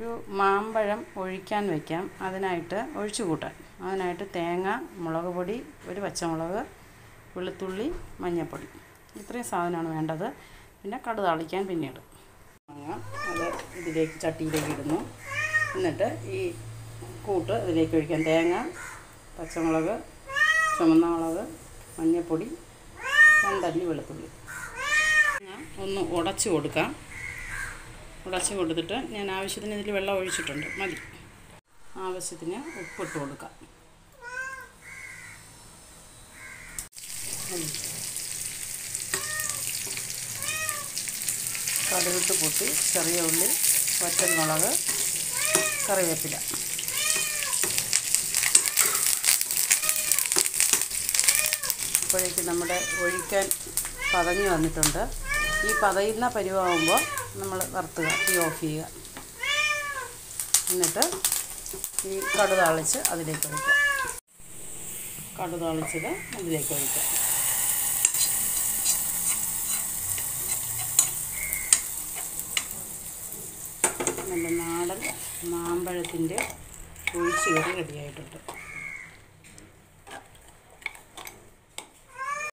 മാമ്പഴം ഒഴിക്കാൻ വയ്ക്കാം അതിനായിട്ട് ഒഴിച്ചു കൂട്ടാൻ അതിനായിട്ട് തേങ്ങ മുളക് പൊടി ഒരു പച്ചമുളക് വെളുത്തുള്ളി മഞ്ഞൾപ്പൊടി ഇത്രയും സാധനമാണ് വേണ്ടത് പിന്നെ കടുക് താളിക്കാൻ പിന്നീട് മാങ്ങ അത് ഇതിലേക്ക് ചട്ടിയിലേക്ക് ഇടുന്നു എന്നിട്ട് ഈ കൂട്ട് ഇതിലേക്ക് ഒഴിക്കാം തേങ്ങ പച്ചമുളക് ചുമന്ന മുളക് മഞ്ഞൾപ്പൊടി രണ്ടല്ലി വെളുത്തുള്ളി ഞാൻ ഒന്ന് ഉടച്ച് കൊടുക്കാം ഉടച്ച് കൊടുത്തിട്ട് ഞാൻ ആവശ്യത്തിന് ഇതിൽ വെള്ളം ഒഴിച്ചിട്ടുണ്ട് മതി ആവശ്യത്തിന് ഉപ്പിട്ട് കൊടുക്കാം മതി. കടുകിട്ട് പൊട്ടി ചെറിയ ഉള്ളി വറ്റൽ മുളക് കറിവേപ്പില അപ്പോഴേക്ക് നമ്മുടെ ഒഴിക്കാൻ പതഞ്ഞ് വന്നിട്ടുണ്ട് ഈ പതയുന്ന പരുവാകുമ്പോൾ നമ്മൾ വറുത്തുക തീ ഓഫ് ചെയ്യുക എന്നിട്ട് ഈ കടു താളിച്ച് അതിലേക്ക് ഒഴിക്കുക കടു താളിച്ചത് അതിലേക്ക് ഒഴിക്കുക നല്ല നാടൻ മാമ്പഴത്തിൻ്റെ ഒഴിച്ചുകറി റെഡിയായിട്ടുണ്ട്